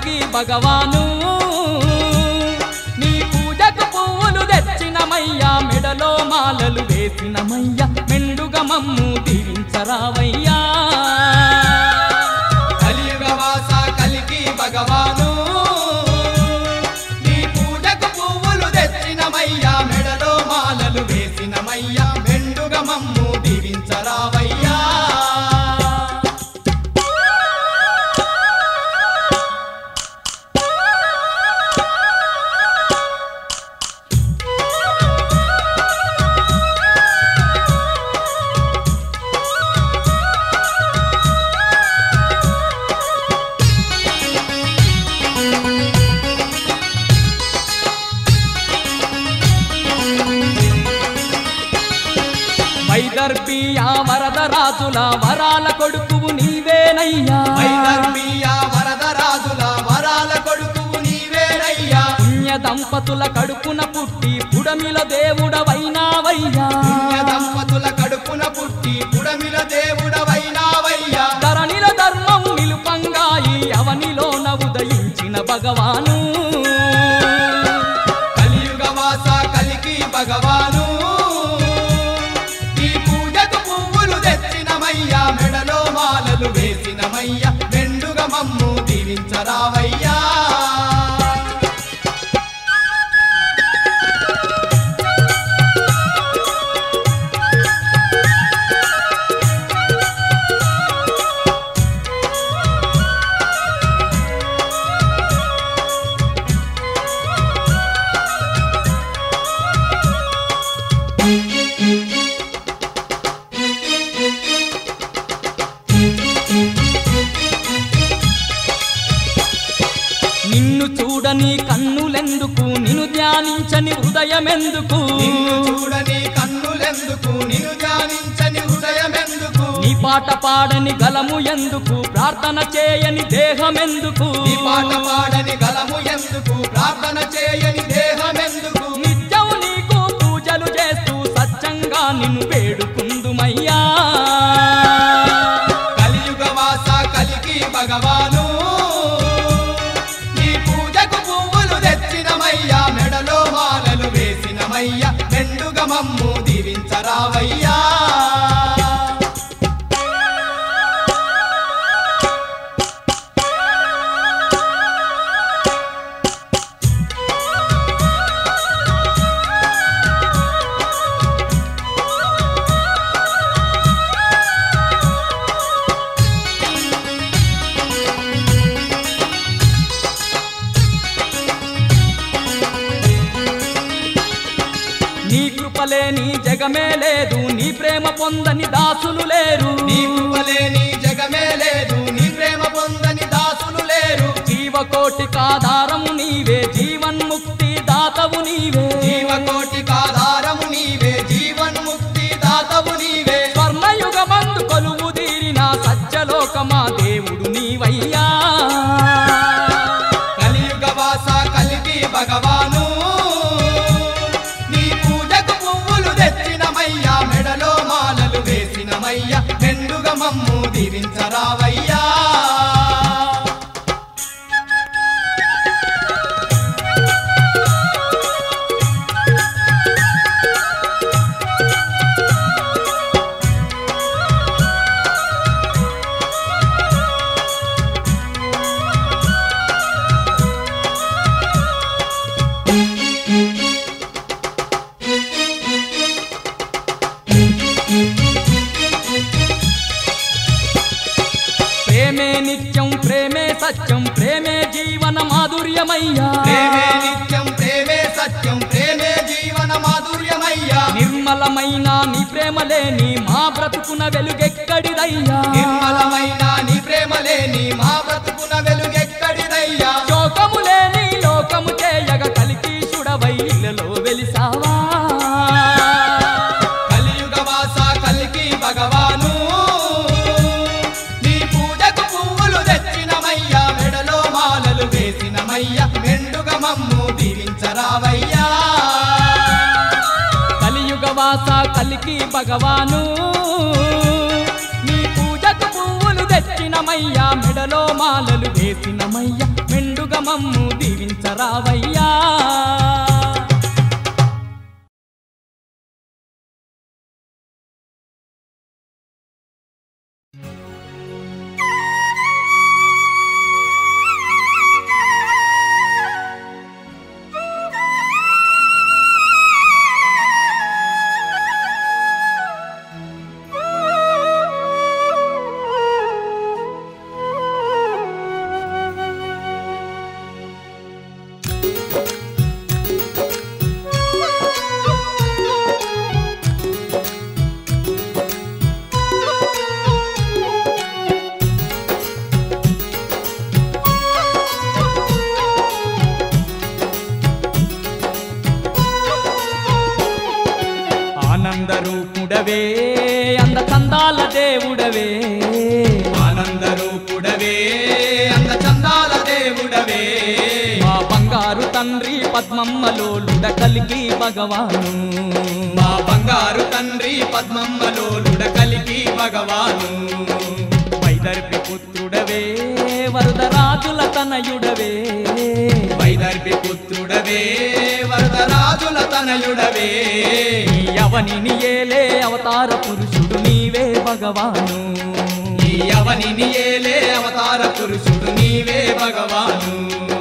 కలికి భగవాను నీ పూజకు పువ్వులు తెచ్చినమయ్యా మెడలో మాలలు వేసినమయ్యా మెండుగా మమ్ము దీవించరావయ్యా కలియుగవాస కలికి భగవాను నీ పూజకు పువ్వులు తెచ్చినమయ్యా మెడలో మాలలు వేసినమయ్యా మెండుగా మమ్ము దీవించరావయ్యా వైదర్భియా వరద రాజుల వరాల కొడుకువు నీవేనయ్యా వైదర్భీయ వరదరాజుల వరాల కొడుకువు నీవేనయ్యా పుణ్య దంపతుల కడుపున పుట్టి పుడమిల దేవుడవైనావయ్యా పుణ్య దంపతుల కడుపున పుట్టి పుడమిల దేవుడవైనావయ్యా ధరణిల ధర్మం నిలుపంగా ఈ అవనిలోన ఉదయించిన భగవాను కలియుగవాస కలికి భగవాను ఈ పూజకు పువ్వులు తెచ్చినమయ్యా మెడలో మాలలు వేసినమయ్యా మెండుగా మమ్ము దీవించరావయ్యా నిన్ను చూడని కన్నులెందుకు నిన్ను ధ్యానించని హృదయమెందుకు నిన్ను చూడని కన్నులెందుకు నిన్ను ధ్యానించని హృదయమెందుకు నీ పాట పాడని గలము ఎందుకు ప్రార్థన చేయని దేహమెందుకు నీ పాట పాడని గలము ఎందుకు ప్రార్థన చేయని దేహమెందుకు నిత్యం నీకు పూజలు చేస్తూ సత్యంగా నిన్ను వేడుకుందుమయ్యా కలియుగవాస కలికి భగవాను నీ పూజకు పువ్వులు తెచ్చినమయ్యా మెడలో మాలలు వేసినమయ్యా మెండుగా మమ్ము దీవించరావయ్యా నీ కృపలేని జగమే లేదు నీ ప్రేమ పొందని దాసులు లేరు నీ కృపలేని జగమే లేదు నీ ప్రేమ పొందని దాసులు లేరు జీవకోటి కాధారము నీవే జీవన్ముక్తి దాతవు నీవే జీవకోటి కాధారము నీవే జీవన్ముక్తి దాతవు నీవే స్వర్ణయుగమందు కొలువు తీరిన సత్యలోకమా దేవుడు నీవయ్యా కలియుగవాస కలిగి భగవాను నీ పూజకు పువ్వులు తెచ్చినమయ్యా మెడలో మాలలు వేసినమయ్యా మెండుగా మమ్ము దీవించరావయ్యా ప్రేమే నిత్యం ప్రేమే సత్యం ప్రేమే జీవన మాధుర్యమయ్యా ప్రేమే నిత్యం ప్రేమే సత్యం ప్రేమే జీవన మాధుర్యమయ్యా నిర్మలమైన నీ ప్రేమ లేని మా బ్రతుకున వెలుగెక్కడిదయ్యా నిర్మలమైన నీ ప్రేమ లేని మా బ్రతుకున వెలుగెక్కడిదయ్యా శోకము లేని లోకము చేయగ కలికి సుడవైలలో వెలిసావా కలియుగవాస కలికి భగవాను నీ పూజకు పువ్వులు తెచ్చినమయ్యా మెడలో మాలలు వేసినమయ్యా మెండుగా మమ్ము దీవించరావయ్యా కలియుగవాస కలికి భగవాను నీ పూజకు పువ్వులు తెచ్చినమయ్యా మెడలో మాలలు వేసినమయ్యా మెండు మమ్ము దీవించరావయ్యా ఆనందరూపుడవే అంద కందాల దేవుడవే ఆనందరూపుడవే అంద చందాల దేవుడవే మా బంగారు తండ్రి పద్మమ్మలోలుడ కలిగి భగవాను మా బంగారు తండ్రి పద్మమ్మలోలుడ కలిగి భగవాను వైదర్భి పుత్రుడవే వరదరాజుల తనయుడవే వైదర్భి పుత్రుడవే వరదరాజుల తనయుడవే ఈ అవనిని ఏలే అవతార పురుషుడు నీవే భగవాను ఈ అవనిని ఏలే అవతార పురుషుడు నీవే భగవాను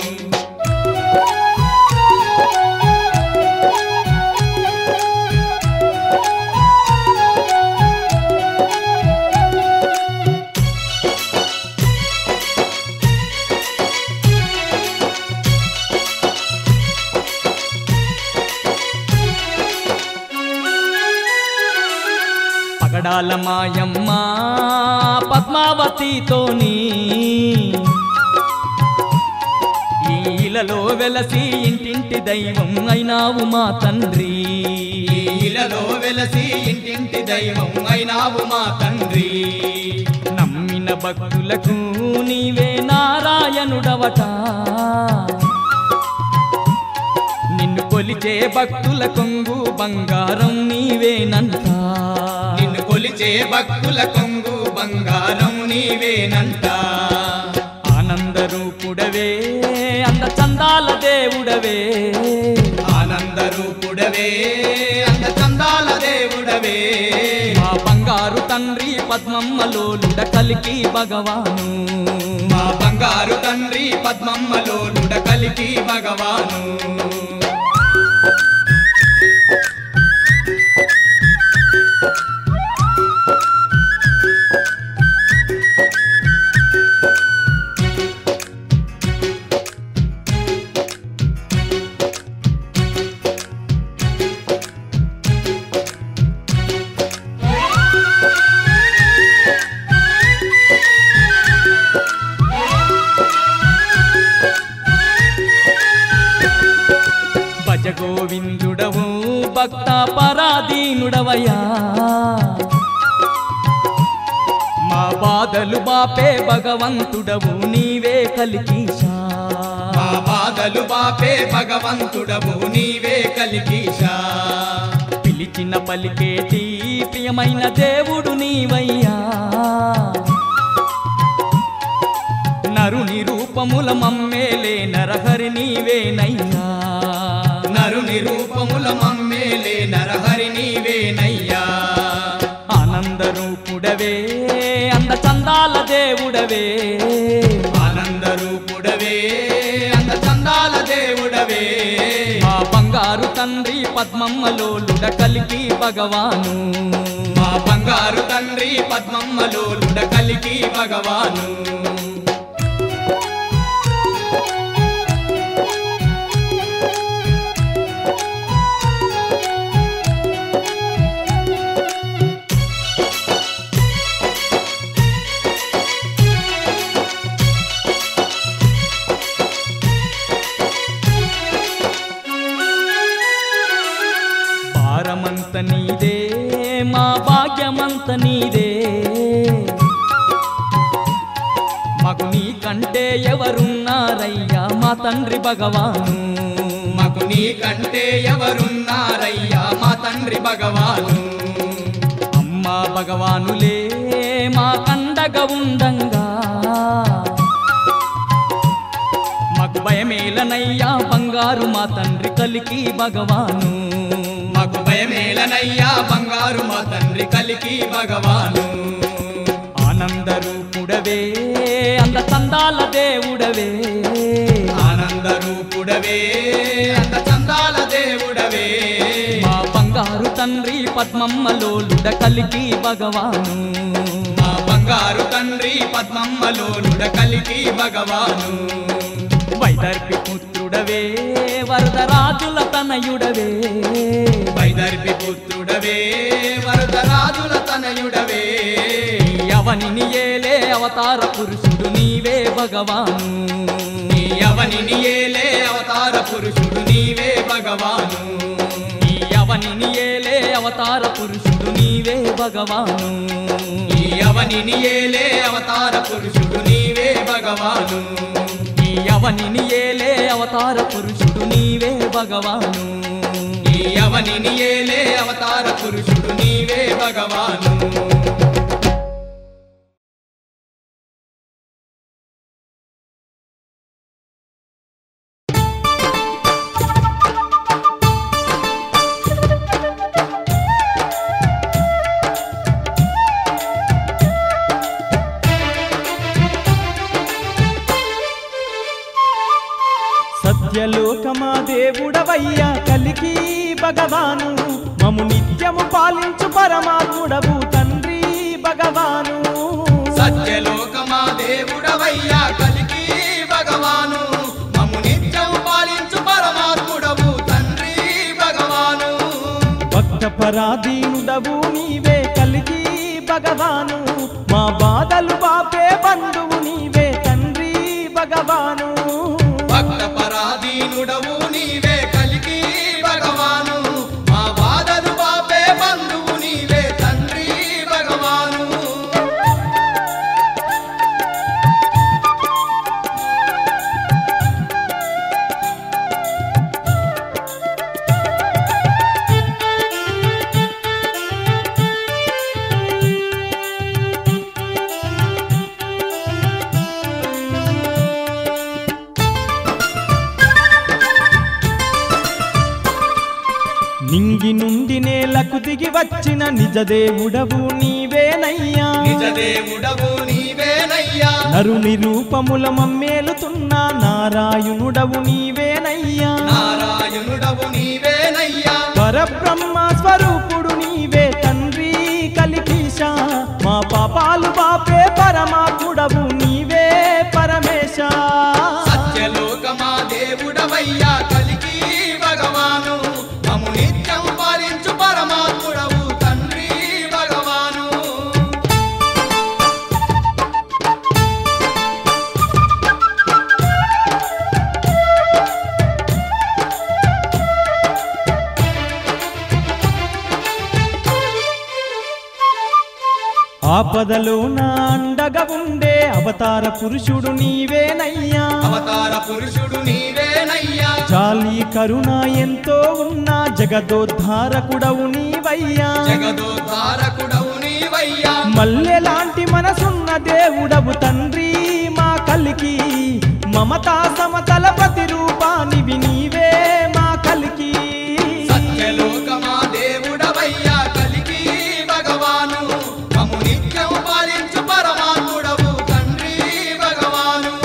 పగడాల మాయమ్మ పద్మావతితోని ఈ ఇలలో వెలసి ఇంటింటి దైవం అయినావు మా తండ్రి ఈ ఇలలో వెలసి ఇంటింటి దైవం అయినావు మా తండ్రి నమ్మిన భక్తులకు నీవే నారాయణుడవట నిన్ను కొలిచే భక్తుల కొంగు బంగారం నీవేనంట నిన్ను కొలిచే భక్తుల కొంగు బంగారం నీవేనంట ఆనందరూపుడవే అంద చందాల దేవుడవే ఆనందరూపుడవే అంద చందాల దేవుడవే మా బంగారు తండ్రి పద్మమ్మలోలుడ కలికి భగవాను మా బంగారు తండ్రి పద్మమ్మలో నుడ కలికి భగవాను భజ గోవిందుడవు భక్త పరాధీనుడవయ్యా మా బాధలు బాపే భగవంతుడవు నీవే కలికీశా మా బాధలు బాపే భగవంతుడవు నీవే కలికీశా పిలిచిన పలికేటి ప్రియమైన దేవుడు నీవయ్యా నరుని రూపముల మమ్మేలే నరహరి నీవేనయ్యా నరుని రూపముల మమ్మేలే నరహరి నీవేనయ్యా ఆనందరూపుడవే అంద చందాల దేవుడవే ఆనందరూపుడవే అంద చందాల దేవుడవే మా బంగారు తండ్రి పద్మమ్మలోలుడ కలికి భగవాను మా బంగారు తండ్రి పద్మమ్మలో నుడ కలికి భగవాను భారమంత నీదే మా భాగ్యమంత నీదే మాకు నీ కంటే ఎవరున్నారయ్యా మా తండ్రి భగవాను మాకు నీ కంటే ఎవరున్నారయ్యా మా తండ్రి భగవాను అమ్మా భగవానులే మా కండగ ఉండంగా మాకు భయమేలనయ్యా బంగారు మా తండ్రి కలికి భగవాను మాకు భయమేలనయ్యా బంగారు మా తండ్రి కలికి భగవాను ఆనంద రూపుడవే అంద చందాల దేవుడవే ఆనంద రూపుడవే అంత చందాల దేవుడవే మా బంగారు తండ్రి పద్మమ్మలోలుడ కలికి భగవాను మా బంగారు తండ్రి పద్మమ్మలోనుడ కలికి భగవాను వైదర్భి పుత్రుడవే వరదరాజుల తనయుడవే వైదర్భి పుత్రుడవే వరదరాజుల తనయుడవే అవనిని ఏలే అవతార పురుషుడు నీవే భగవాను నీ అవనిని ఏలే అవతార పురుషుడు నీవే భగవాను ఈ అవనిని ఏలే అవతార పురుషుడు నీవే భగవాను ఈ అవనిని ఏలే అవతార పురుషుడు నీవే భగవాను ఈ అవనిని ఏలే అవతార పురుషుడు నీవే భగవాను ఈ అవనిని ఏలే అవతార పురుషుడు నీవే భగవాను సత్యలోకమా దేవుడవయ్యా కలికి భగవాను మము నిత్యము పాలించు పరమాత్ముడవు తండ్రి భగవాను సత్యలోకమా దేవుడవయ్యా కలికి భగవాను మమ్ము నిత్యం పాలించు పరమాత్ముడవు తండ్రి భగవాను భక్త పరాధీనుడవు నీవే కలికి భగవాను మా బాధలు బాపే బంధువు నీవే తండ్రి భగవాను భక్త పరాధీనుడవు నీవే కలికి భగవాను మా బాధలు బాపే బంధువు నీవే తండ్రి భగవాను నింగి నుండి నేలకు దిగి వచ్చిన నిజ దేవుడవు నీవేనయ్యా నిజ దేవుడవు నీవేనయ్యా నరుని రూపముల మమ్మేలుతున్న నారాయణుడవు నీవేనయ్యా నారాయణుడవు నీవేనయ్యా పరబ్రహ్మ స్వరూపుడు నీవే తండ్రి కలికీశ మా పాపాలు బాపే పరమాత్ముడవు నీవే పరమేశ సత్యలోకమా దేవుడవయ్యా కలికి భగవాను మము నిత్యం పాలించు పరమాత్ముడవు తండ్రి భగవాను ఆపదలో నా అండగా ఉండే అవతార పురుషుడు నీవేనయ్యా అవతార పురుషుడు నీవేనయ్యా జాలి కరుణ ఎంతో ఉన్న జగదోద్ధారకుడవు నీవయ్యా జగదోద్ధారకుడవు నీవయ్యా మల్లెలాంటి మనసున్న దేవుడవు తండ్రి మా కలికి మమతా సమతల ప్రతిరూపానివి నీవే మా కలికి సత్యలోకమా దేవుడవయ్యా కలికి భగవాను మము నిత్యం పాలించు పరమాత్ముడవు తండ్రి భగవాను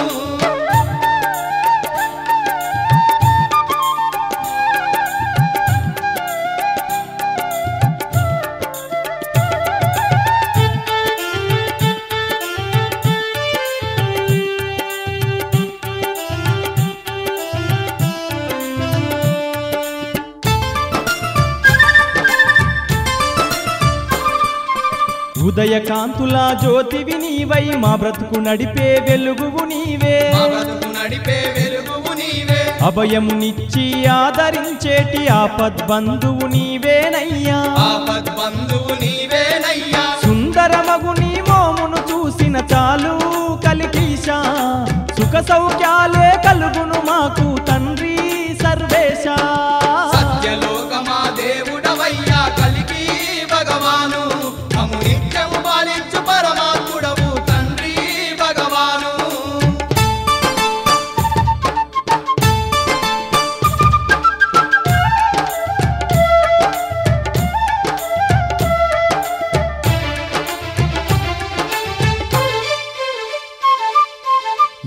ఉదయకాంతుల జ్యోతివి నీవై మా బ్రతుకు నడిపే వెలుగువు నీవే మా బ్రతుకు నడిపే వెలుగువు నీవే అభయమునిచ్చి ఆదరించేటి ఆపద్బంధువు నీవేనయ్యా ఆపద్బంధువు నీవేనయ్యా సుందరమగు నీ మోమును చూసిన చాలు కలికీశ సుఖ సౌఖ్యాలే కలుగును మాకు తండ్రి సర్వేశ సత్యలోకమా దేవుడవయ్యా కలికి భగవాను మము నిత్యం పాలించు పరమాత్ముడవు తండ్రి భగవాను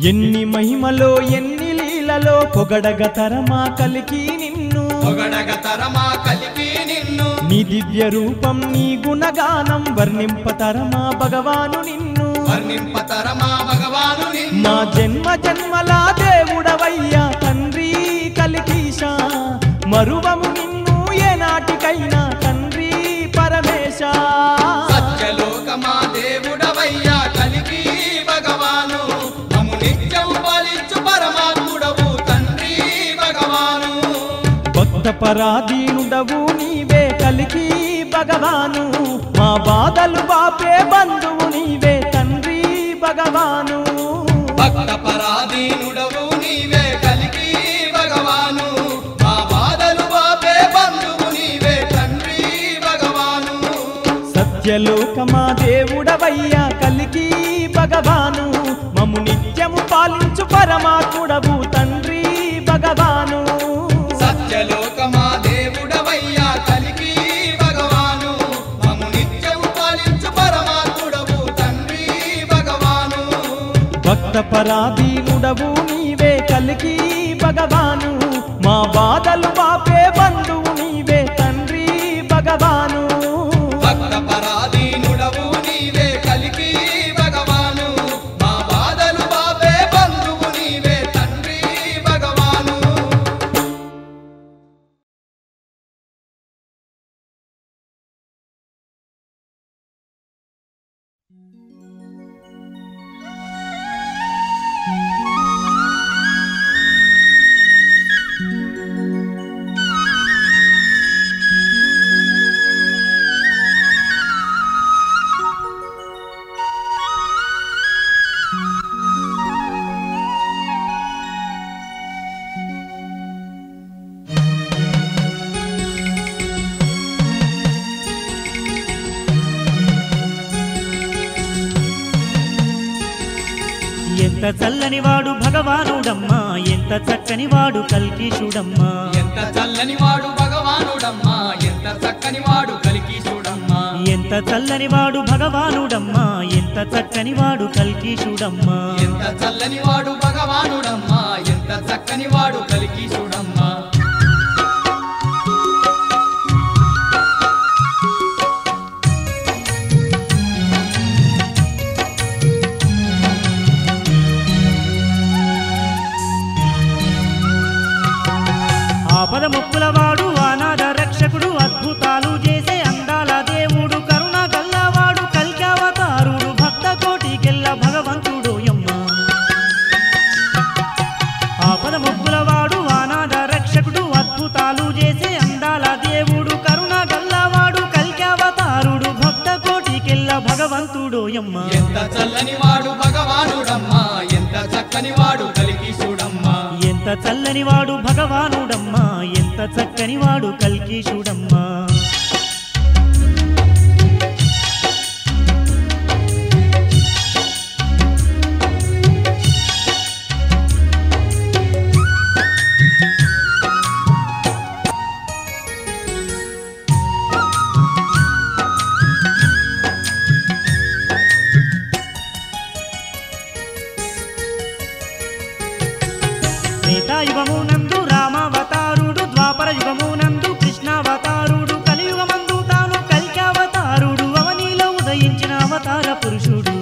ఎన్ని మహిమలో ఎన్ని లీలలో పొగడగ తరమా కలికి నిన్ను పొగడగ తరమా కలిపి నిన్ను నీ దివ్య రూపం నీ గుణగానం వర్ణింప తరమా భగవాను నిన్ను వర్ణింప తరమా భగవాను నిన్ను మా జన్మ జన్మల దేవుడవయ్యా తండ్రి కలికీశా మరువము నిన్ను ఏనాటికైనా తండ్రి పరమేశ సత్యలోకమా దేవుడవయ్యా కలిగి భగవాను మము నిత్యం పాలించు పరమాత్ముడవు తండ్రి భగవాను భక్త పరాధీనుడవు నీవే కలికి భగవాను మా బాధలు బాపే బంధువు నీవే తండ్రి భగవాను భక్త పరాధీనుడవు నీవే కలిగి భగవాను మా బాధలు బాపే బంధువు నీవే తండ్రి భగవాను సత్యలోకమా దేవుడవయ్యా కలికి భగవాను మము నిత్యము పాలించు పరమాత్ముడవు తండ్రి భగవాను సత్యలోకమా దేవుడవయ్యా కలిగి భగవాను మము నిత్యం పాలించు పరమాత్ముడవు తండ్రి భగవాను భక్త పరాధీనుడవు నీవే కలికి భగవాను మా బాధలు బాపే బంధువు నీవే తండ్రి భగవాను భక్త పరాధీనుడవు నీవే కలిగి భగవాను మా బాధలు బాపే బంధువు నీవే తండ్రి భగవాను ఎంత చల్లని వాడు భగవానుడమ్మా ఎంత చక్కని వాడు కల్కీషుడమ్మా ఎంత చల్లని వాడు భగవానుడమ్మా ఎంత చక్కని వాడు కలికీసుడమ్మా ఎంత చల్లని వాడు భగవానుడమ్మా ఎంత చక్కని వాడు కల్కీషుడమ్మా ఎంత చల్లని వాడు భగవానుడమ్మా ఎంత చక్కని వాడు కలికీసుడమ్మా ఆపద ముక్కుల వాడు అనాథ రక్షకుడు అద్భుతాలు చేసే అందాల దేవుడు కరుణ గల్లవాడు కల్కావతారుడు భక్త కోటికెల్ల భగవంతుడు యమ్మ ఆపద ముక్కుల వాడు అనాథ రక్షకుడు అద్భుతాలు చేసే అందాల దేవుడు కరుణ గల్లవాడు కల్కావతారుడు భక్త కోటికెల్ల భగవంతుడు యమ్మ ఎంత చల్లని వాడు భగవానుడమ్మా ఎంత చక్కని వాడు కలికీసుడమ్మా ఎంత చల్లని వాడు భగవానుడమ్మా ఎంత చక్కని వాడు కల్కీషుడమ్మా త్రేతాయుగమునందు రామావతారుడు ద్వాపర యుగమునందు కృష్ణావతారుడు కలియుగమందు తాను కల్కావతారుడు అవనిలో ఉదయించిన అవతార పురుషుడు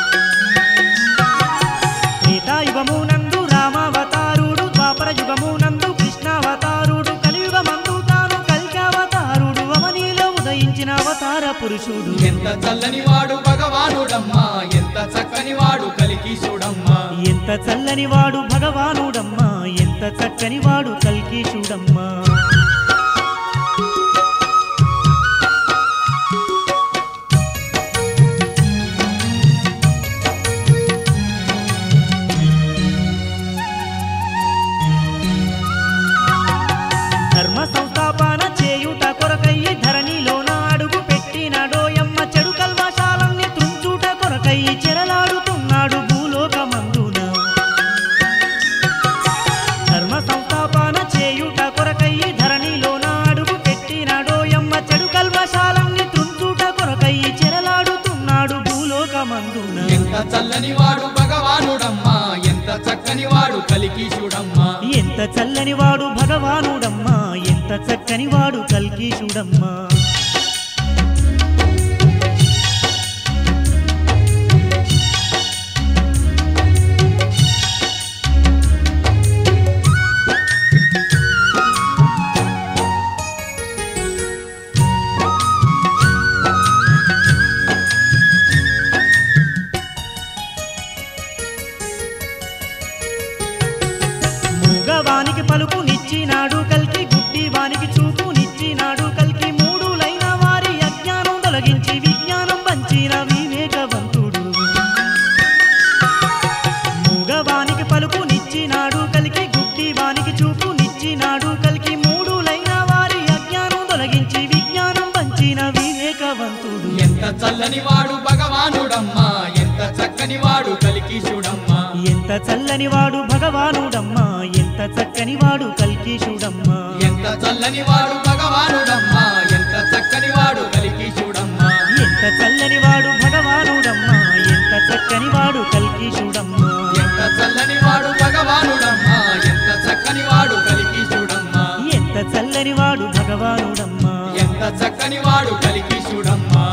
త్రేతాయుగమునందు రామావతారుడు ద్వాపర యుగమునందు కృష్ణావతారుడు కలియుగమందు తాను కల్కావతారుడు అవనిలో ఉదయించిన అవతార పురుషుడు ఎంత చల్లని వాడు భగవానుడమ్మా ఎంత చక్కని వాడు కలికీసుడమ్మా ఎంత చల్లని వాడు భగవానుడమ్మా ఎంత చక్కని వాడు కల్కీషుడమ్మా ధర్మ సంస్థాపన చేయుట కొరకయ్యి ధరణిలోన అడుగు పెట్టినడోయమ్మ చెడు కల్మశాలన్ని తుంచుట కొరకయ్యి చెరలాడుతున్నాడు భూలోకమందున ధర్మ సంస్థాపన చేయుట కొరకయ్యి ధరణిలోన అడుగు పెట్టినడోయమ్మ చెడు కల్మశాలన్ని తుంచుట కొరకయ్యి చెరలాడుతున్నాడు భూలోకమందున ఎంత చల్లని వాడు భగవానుడమ్మా ఎంత చక్కని వాడు కలికీశుడమ్మా ఎంత చల్లని వాడు భగవానుడమ్మా ఎంత చక్కని వాడు కల్కీశుడమ్మా మూగవానికి పలుకునిచ్చినాడు కల్కి గుడ్డి వానికి చూపునిచ్చినాడు కల్కి మూడులైన వారి అజ్ఞానం తొలగించి విజ్ఞానం పంచిన వివేకవంతుడు మూగవానికి పలుకునిచ్చినాడు కలికి గుడ్డి వానికి చూపునిచ్చినాడు కలికి మూడులైన వారి అజ్ఞానం తొలగించి విజ్ఞానం పంచిన వివేకవంతుడు ఎంత చల్లని వాడు భగవానుడమ్మా ఎంత చక్కని వాడు కలికీశుడమ్మా ఎంత చల్లని వాడు భగవానుడమ్మా ఎంత చక్కని వాడు కల్కీశుడమ్మా ఎంత చల్లని వాడు భగవానుడమ్మా ఎంత చక్కని వాడు కలికీశుడమ్మా ఎంత చల్లని వాడు భగవానుడమ్మా ఎంత చక్కని వాడు కల్కీశుడమ్మా ఎంత చల్లని వాడు భగవానుడమ్మా ఎంత చక్కని వాడు కలికీశుడమ్మా ఎంత చల్లని వాడు భగవానుడమ్మా ఎంత చక్కని వాడు కలికీశుడమ్మా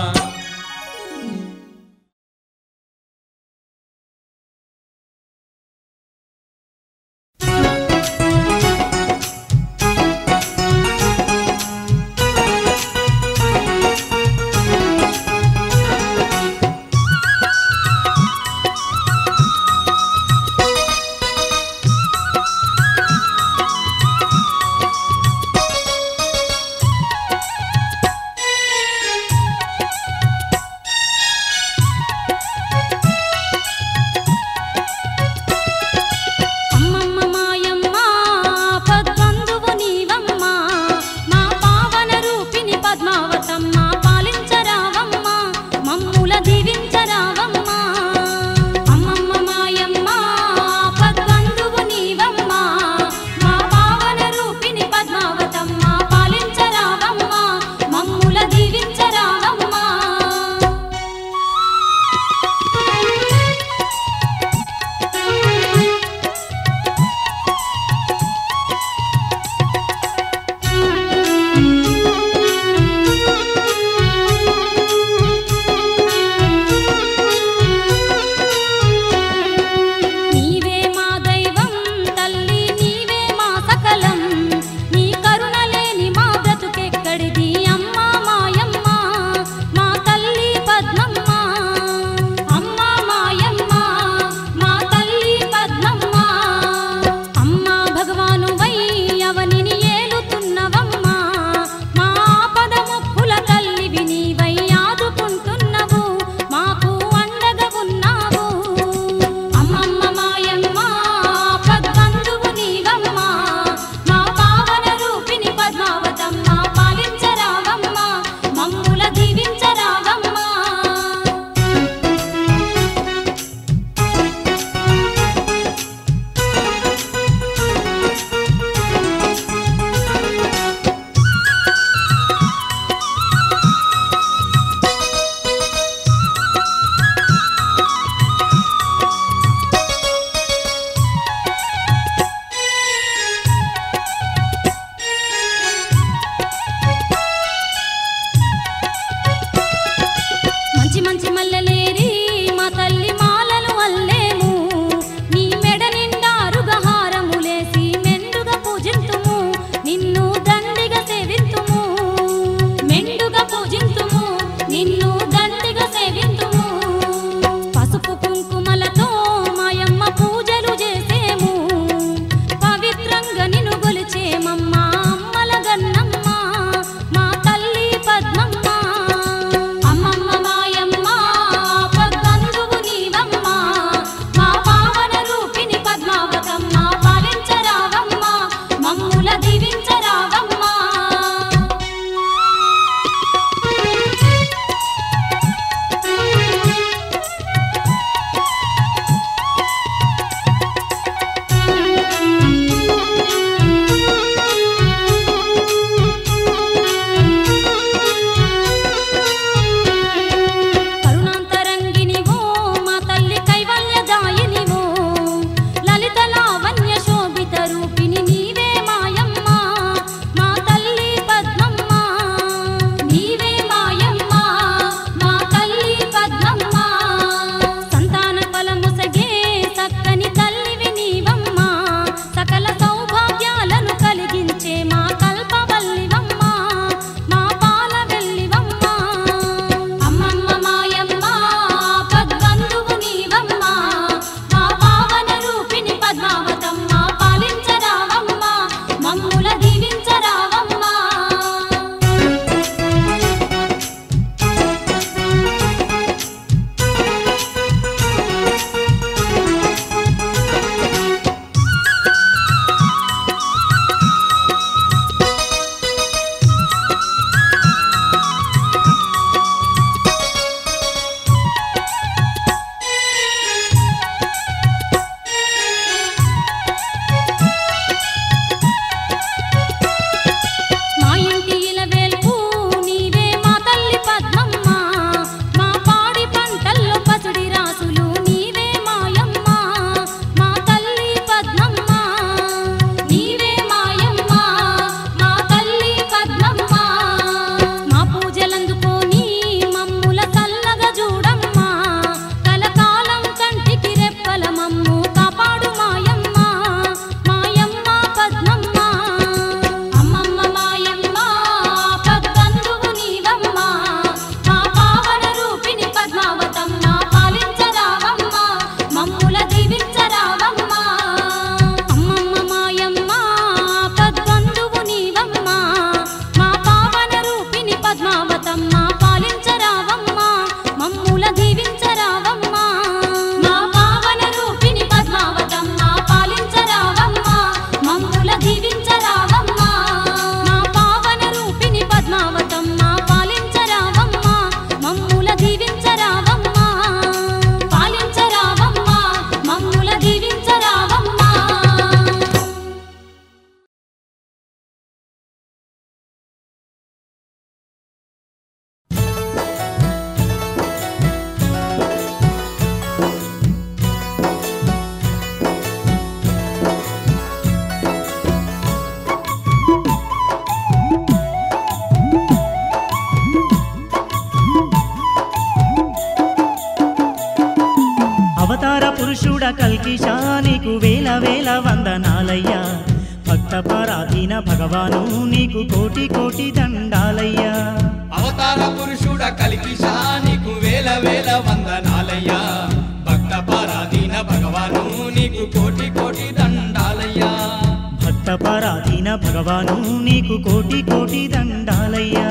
పురుషుడ కల్కిషా నీకు వేల వేల వందనాలయ్యా భక్త పరాధీన భగవాను నీకు కోటి కోటి దండాలయ్యా అవతార పురుషుడ కలికిషా నీకు వేల వేల వందనాలయ్యా భక్త పరాధీన భగవాను నీకు కోటి కోటి దండాలయ్యా భక్త పరాధీన భగవాను నీకు కోటి కోటి దండాలయ్యా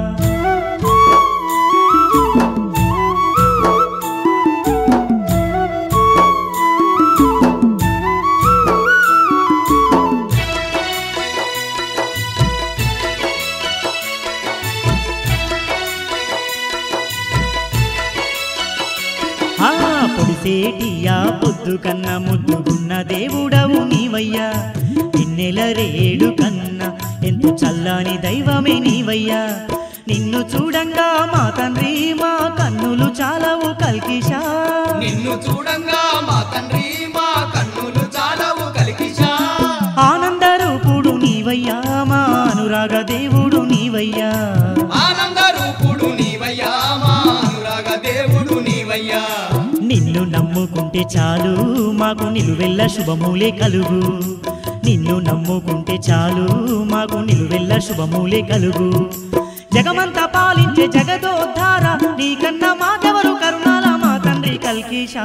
ఆ పొడిసేటియా పొద్దు కన్న ముద్దుగున్న దేవుడవు నీవయ్యా ఇన్నెల రేడు కన్న ఎంతో చల్లని దైవమే నీవయ్యా నిన్ను చూడంగా మా తండ్రి మా కన్నులు చాలవు కల్కిషా నిన్ను చూడంగా మా తండ్రి మా కన్నులు చాలవు కలికిషా ఆనంద రూపుడు నీవయ్యా మా అనురాగ దేవుడు నీవయ్యా ఆనంద రూపుడు నీవయ్యా మా అనురాగ దేవుడు నీవయ్యా నిన్ను నమ్ముకుంటే చాలు మాకు నిలువెల్ల శుభమూలే కలుగు నిన్ను నమ్ముకుంటే చాలు మాకు నిలువెల్ల శుభమూలే కలుగు జగమంతా పాలించే జగదోద్ధార నీకన్నా మాకెవరు కరుణాల మా తండ్రి కల్కిషా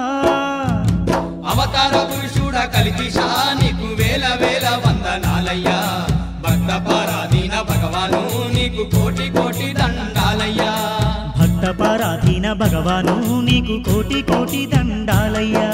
అవతార పురుషుడ కలికిషా నీకు వేల వేల వందనాలయ్యా భక్త పరాధీన భగవాను నీకు కోటి కోటి దండాలయ్యా భక్త పరాధీన భగవాను నీకు కోటి కోటి దండాలయ్యా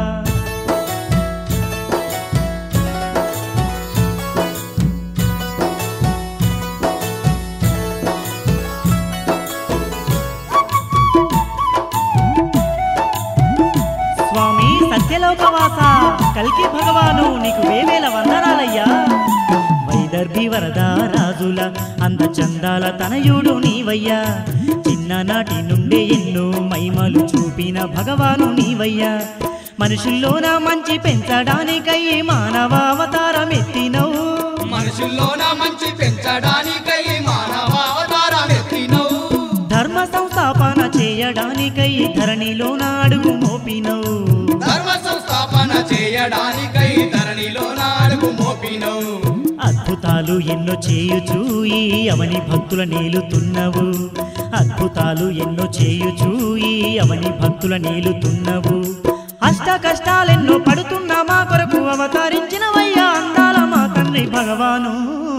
స్వామి సత్యలోకవాస కల్కి భగవాను నీకు వేవేల వందనాలయ్యా వైదర్భి వరద రాజుల అంద చందాల తనయుడు నీవయ్యా చిన్ననాటి నుండే ఎన్నో మైమలు చూపిన భగవాను నీవయ్యా మనుషుల్లోన మంచి పెంచడానికై మానవ అవతారం ఎత్తినవు మనుషుల్లోన మంచి పెంచడానికై మానవ అవతారం ఎత్తినవు ధర్మ సంస్థాపన చేయడానికై ధరణిలోన అడుగు మోపినవు ధర్మ సంస్థాపన చేయడానికై ధరణిలో నాడుగు మోపినవు అద్భుతాలు ఎన్నో చేయుచూ ఈ అవని భక్తుల నేలుతున్నవు అద్భుతాలు ఎన్నో చేయుచూ ఈ అవని భక్తుల నేలుతున్నవు అష్ట కష్టాలెన్నో పడుతున్నా మా కొరకు అవతరించినవయ్యా అందాల మా తండ్రి భగవాను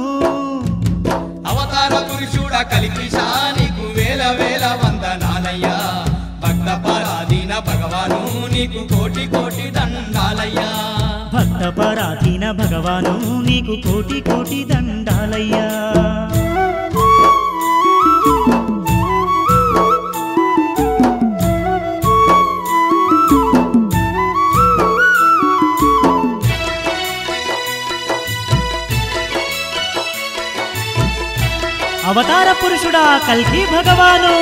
అవతార పురుషుడ కలికిషా నీకు వేల వేల వందనాలయ్యా భక్త పరాధీన భగవాను నీకు కోటి కోటి దండాలయ్యా భక్త పరాధీన భగవాను నీకు కోటి కోటి దండాలయ్యా అవతార పురుషుడా కల్కి భగవాను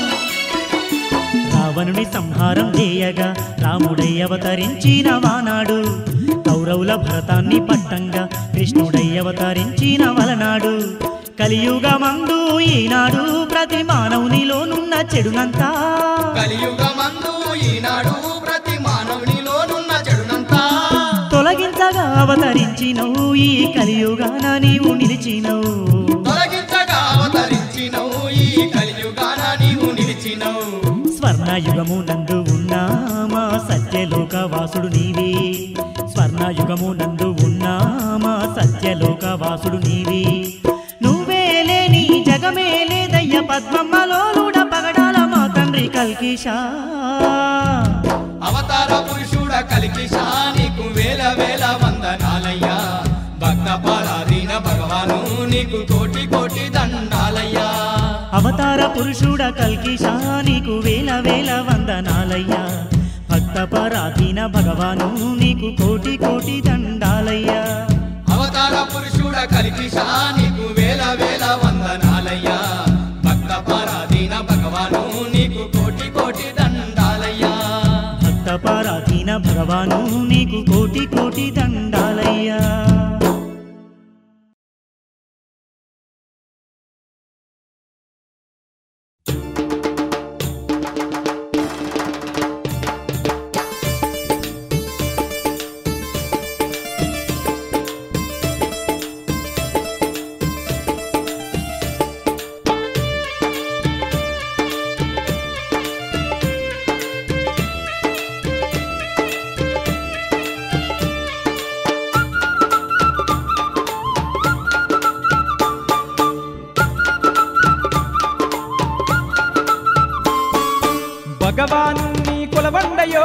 రావణుని సంహారం చేయగా రాముడై అవతరించిన వానాడు కౌరవుల భరతాన్ని పట్టంగా కృష్ణుడై అవతరించిన వలనాడు కలియుగమందు ఈనాడు ప్రతి మానవునిలోనున్న చెడునంతా కలియుగమందు ఈనాడు ప్రతి మానవునిలోనున్న చెడునంతా తొలగించగా అవతరించినవు ఈ కలియుగాన నీవు నిలిచినవు తొలగించగా అవతరించినవు ఈ కలియుగాన నీవు నిలిచినవు స్వర్ణయుగము నందు ఉన్నా మా సత్యలోక వాసుడు నీవే స్వర్ణయుగము నందు ఉన్నా మా సత్యలోక వాసుడు నీవే నువ్వే లేని జగమే లేదయ్య పద్మమ్మలోనుడ పగడాల మా తండ్రి కల్కిషా అవతార పురుషుడ కలికిషా నీకు వేల వేల వందనాలయ్యా భక్త పరాధీన భగవాను నీకు కోటి కోటి దండాలయ్యా అవతార పురుషుడ కల్కిషా నీకు వేల వేల వందనాలయ్యా భక్త పరాధీన భగవాను నీకు కోటి కోటి దండాలయ్యా అవతార పురుషుడ కలికిషా నీకు వేల వేల వందనాలయ్యా భక్త పరాధీన భగవాను నీకు కోటి కోటి దండాలయ్యా భక్త పరాధీన భగవాను నీకు కోటి కోటి దండాలయ్యా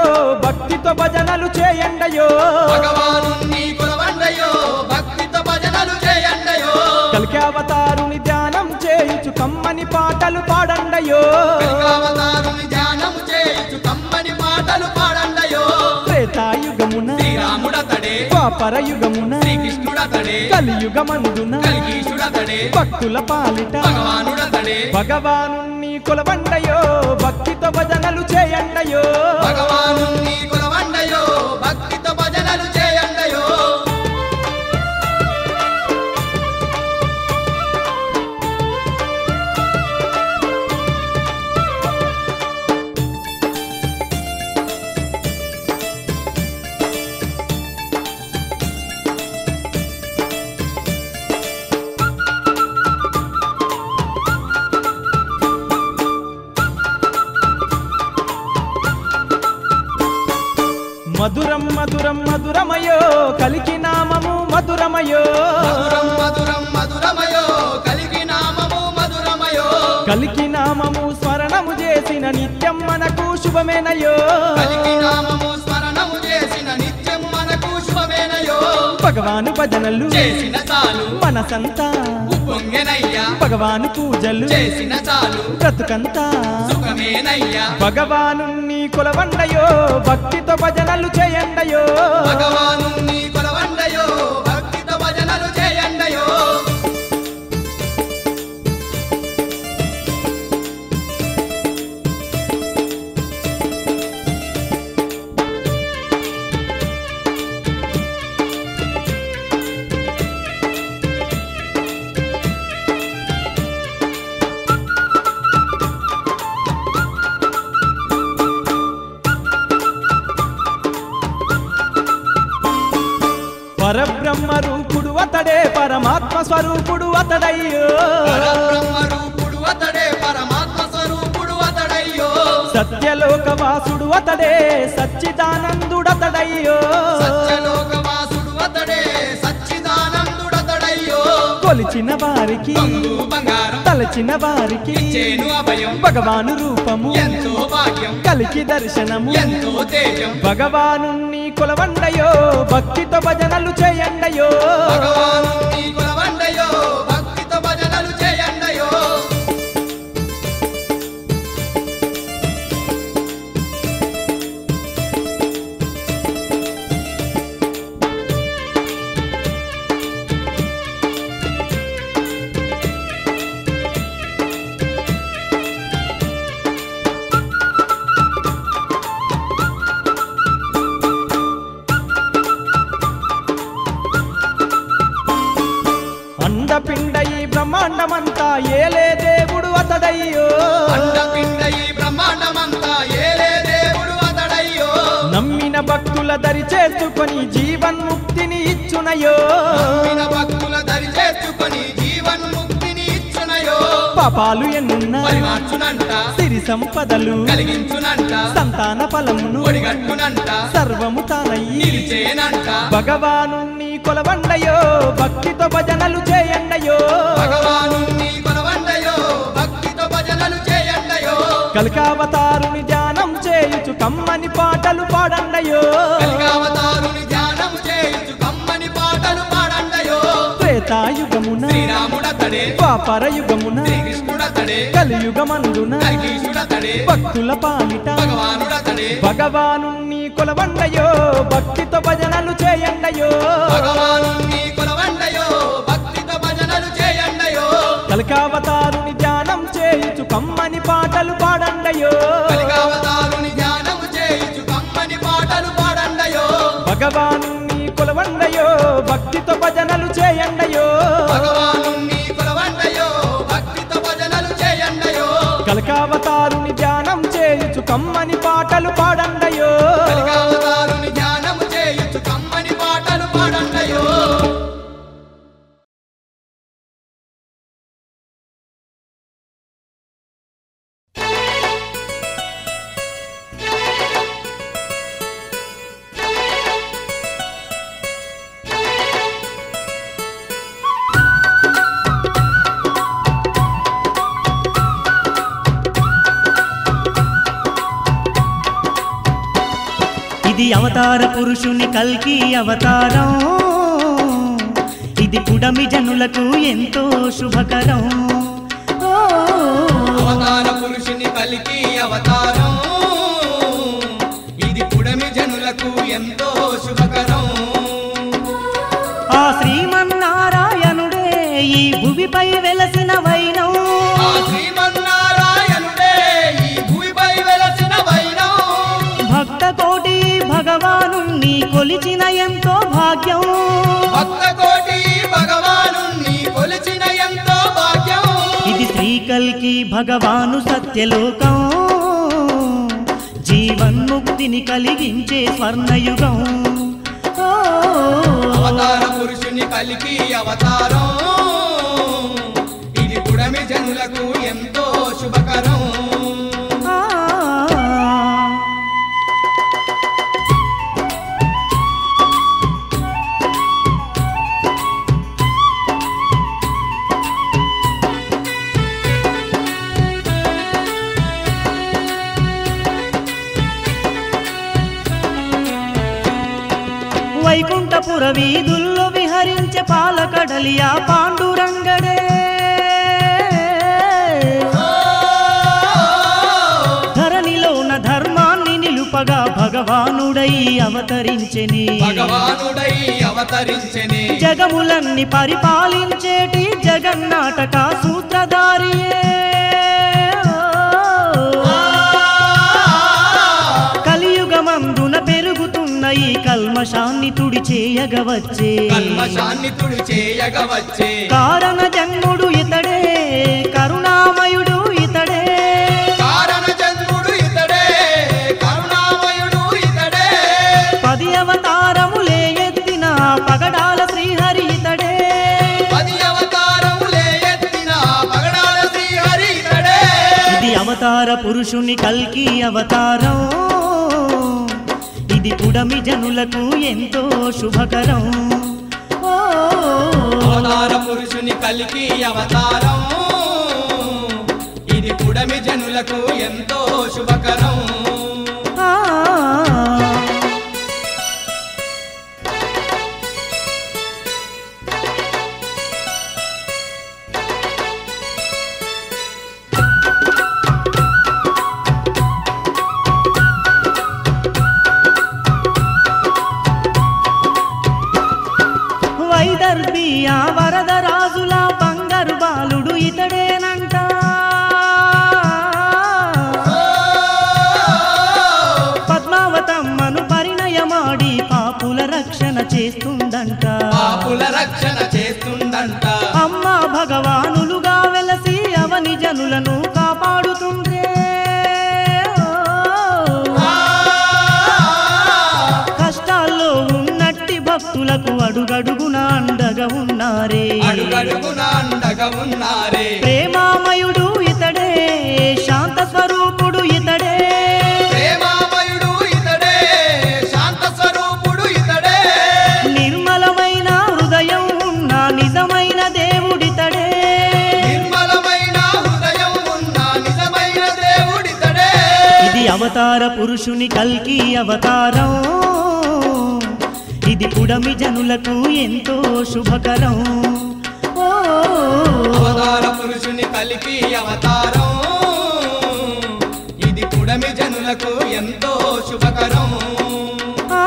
భక్తితో భజనలు చేయండయో భగవాను నీ కొలవండయో భక్తితో భజనలు చేయండయో కలికావతారుని ధ్యానం చేయుచు కమ్మని పాటలు పాడండయో కలికావతారుని ధ్యానం చేయించు కమ్మని పాటలు పాడండయో త్రేతాయుగమున శ్రీరాముడతడే ద్వాపర యుగమున శ్రీకృష్ణుడతడే కలియుగమందున కలిగీశుడతడే భక్తుల పాలిట భగవానుడతడే భగవాను కొలవండయో భక్తితో భజనలు చేయండయో భగవాను నీ కొలవండయో భక్తితో భజనలు చేయండయో మధురం మధురం మధురమయో కలికి నామము మధురమయో మధురం మధురం మధురమయో కలిగి నామము మధురమయో కలికి నామము స్మరణము చేసిన నిత్యం మనకు శుభమేనయో కలిగి నామము స్మరణము చేసిన నిత్యం మనకు శుభమేనయో భగవాను భజనలు చేసిన చాలు మనసంతా ఉప్పొంగెనయ్యా భగవాను పూజలు చేసిన చాలు బ్రతుకంతా సుఖమేనయ్యా భగవాను కొలవండయో భక్తితో భజనలు చేయండయో భగవాను నీ కొలవండయో భక్తితో భజనలు చేయండయో పరబ్రహ్మ రూపుడు అతడే పరమాత్మ స్వరూపుడు అతడయ్యో పరబ్రహ్మ రూపుడు అతడే పరమాత్మ స్వరూపుడు అతడయ్యో సత్యలోకవాసుడు అతడే సచ్చిదానందుడతడయ్యో సత్యలోకవాసుడు అతడే సచ్చిదానందుడతడయ్యో కొలిచిన వారికి కొంగు బంగారం తలచిన వారికి ఇచ్చేను అభయం భగవాను రూపము ఎంతో భాగ్యం కలికి దర్శనము ఎంతో తేజం భగవాను కొలవండయో భక్తితో భజనలు చేయండయో భగవాను నీ కొలవండయో భక్తితో భజనలు చేయండయో అండపిండ ఈ బ్రహ్మాండమంతా ఏలే దేవుడు అతడయ్యో అండపిండ ఈ బ్రహ్మాండమంతా ఏలే దేవుడు అతడయ్యో నమ్మిన భక్తుల దరి చేసుకొని జీవన్ముక్తిని ఇచ్చునయో నమ్మిన భక్తుల దరి చేర్చుకొని జీవన్ముక్తిని ఇచ్చునయో పాపాలు ఎన్నున్నా పరిమార్చునంట సిరి సంపదలు కలిగించునంట సంతాన ఫలమును ఒడిగట్టునంట సర్వము తానయ్యి నిలిచేనంట భగవాను కొలవండయో భక్తితో భజనలు చేయండయో భగవాను నీ కొలవండయో భక్తితో భజనలు చేయండయో కలికావతారుని ధ్యానం చేయుచు కమ్మని పాటలు పాడండయో కలికావతారుని ధ్యానం చేయించు కమ్మని పాటలు పాడండయో త్రేతాయుగమున శ్రీరాముడతడే ద్వాపర యుగమున శ్రీకృష్ణుడతడే కలియుగమందున కలిగీశుడతడే భక్తుల పాలిట భగవానుడతడే భగవాను కొలవండయో భక్తితో భజనలు చేయండయో భగవాను నీ కొలవండయో భక్తితో భజనలు చేయండయో కలికావతారుని ధ్యానం చేయుచు కమ్మని పాటలు పాడండయో కలికావతారుని ధ్యానం చేయించు కమ్మని పాటలు పాడండయో భగవాను కొలవండయో భక్తితో భజనలు చేయండయో భగవాను నీ కొలవండయో భక్తితో భజనలు చేయండయో కలికావతారుని ధ్యానం చేయుచు కమ్మని పాటలు పాడండయో కలికావతారుని ధ్యానం చేయించు కమ్మని పాటలు పాడండయో Thank ఇది అవతార పురుషుని కల్కి అవతారం ఇది పుడమి జనులకు ఎంతో శుభకరం ఓ, అవతార పురుషుని కలికి అవతారం ఇది పుడమి జనులకు ఎంతో శుభకరం ఆ శ్రీమన్నారాయణుడే ఈ భువిపై వెలసిన వైనం ఆ శ్రీమన్నారాయణుడే ఈ భూమిపై వెలసిన వైనం భక్త కోటి భగవాను కొలిచిన ఎంతో భాగ్యం భక్త కోటి భగవాను కొలిచిన ఎంతో భాగ్యం ఇది శ్రీకల్కి భగవాను సత్యలోకం జీవన్ముక్తిని కలిగించే స్వర్ణయుగం ఓ, అవతార పురుషుని కలికి అవతారం ఇది పుడమి జనులకు ఎంతో శుభకరం ఆ. వైకుంఠపుర వీధుల్లో విహరించే పాలకడలియా పాండురంగడే ధరణిలోన ధర్మాన్ని నిలుపగా భగవానుడై అవతరించెని భగవానుడై అవతరించెని జగములన్ని పరిపాలించేటి జగన్నాటక సూత్రధారియే కలియుగమందున పెరుగుతున్న ఈ కల్మషాన్ని తుడి చేయగవచ్చే కల్మషాన్ని తుడి చేయగ వచ్చే కారణ జన్ముడు ఇతడే కరుణామయుడు ఇతడే కారణ జన్ముడు ఇతడే కరుణామయుడు ఇతడే పది అవతారములే ఎత్తిన పగడాల శ్రీహరి ఇతడే పది అవతారములే ఎత్తిన పగడాల శ్రీహరి ఇతడే ఇది అవతార పురుషుని కల్కి అవతారం ఇది పుడమి జనులకు ఎంతో శుభకరం ఓ, అవతార పురుషుని కలికి అవతారం ఇది పుడమి జనులకు ఎంతో శుభకరం ఆ. వైదర్భియా వరదరాజుల బంగారు బాలుడు ఇతడేనంట పద్మావతమ్మను పరిణయమాడి పాపుల రక్షణ చేస్తుందంట పాపుల రక్షణ చేస్తుందంట అమ్మ భగవానులుగా వెలసి అవని జనులను కాపాడుతుంటే కష్టాల్లో ఉన్నట్టి భక్తులకు అడుగడుగున అండగా ఉన్నారే అడుగడుగున అండగా ఉన్నారే ప్రేమామయుడు ఇతడే శాంత స్వరూపుడు ఇతడే ప్రేమామయుడు ఇతడే శాంత స్వరూపుడు ఇతడే నిర్మలమైన హృదయం ఉన్న నిజమైన దేవుడితడే నిర్మలమైన హృదయం ఉన్న నిజమైన దేవుడితడే ఇది అవతార పురుషుని కల్కి అవతారం ఇది పుడమి జనులకు ఎంతో శుభకరం ఓ, అవతార పురుషుని కలికి అవతారం ఇది పుడమి జనులకు ఎంతో శుభకరం ఆ.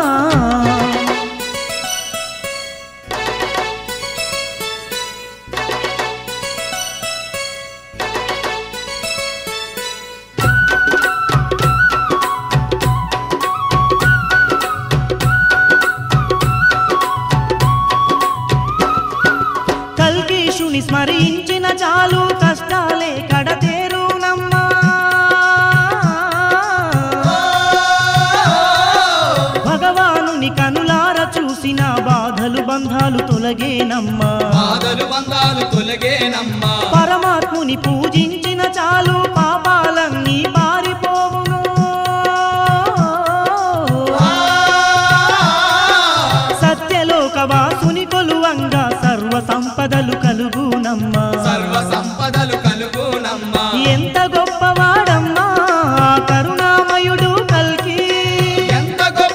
కల్కీషుని స్మరించిన చాలు కష్టాలే కడతేరునమ్మా భగవానుని కనులార చూసిన బాధలు బంధాలు తొలగేనమ్మా బాధలు బంధాలు తొలగేనమ్మా పరమాత్ముని పూజించిన చాలు పాపాలన్నీ పారిపోవును సత్యలోక వాసుని కొలువంగా సర్వ సంపదలు కలుగునమ్మా సర్వ సంపదలు కలుగునమ్మా ఎంత గొప్పవాడమ్మా ఆ కరుణామయుడు కల్కి ఎంత గొప్ప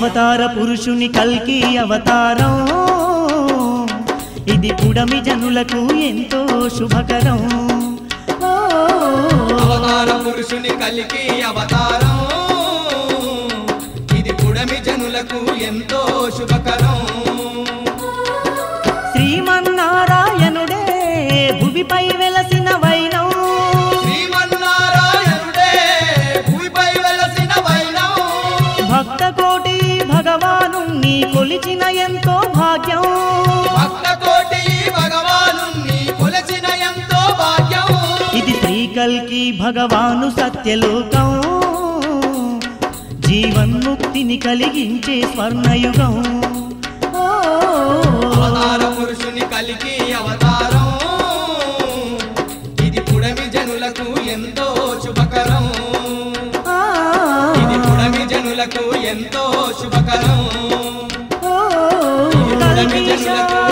అవతార పురుషుని కల్కి అవతారం ఇది పుడమి జనులకు ఎంతో శుభకరం ఓ, అవతార పురుషుని కలికి అవతారం ఇది పుడమి జనులకు ఎంతో శుభకరం శ్రీమన్నారాయణుడే భువిపై వెలసిన వైనం శ్రీమన్నారాయణుడే భూమిపై వెలసిన వైనం భక్త కోటి భగవాను నీ కొలిచిన ఎంతో భాగ్యం భక్త కోటి భగవాను కొలచిన ఎంతో భాగ్యం ఇది శ్రీకల్కి భగవాను సత్యలోకం జీవన్ముక్తిని కలిగించే స్వర్ణయుగం ఓ, అవతార పురుషుని కలికి అవతారం ఇది పుడమి జనులకు ఎంతో శుభకరం ఆ, ఇది పుడమి జనులకు ఎంతో శుభకరం ఓ, ఇది పుడమి కల్కీశ జనులకు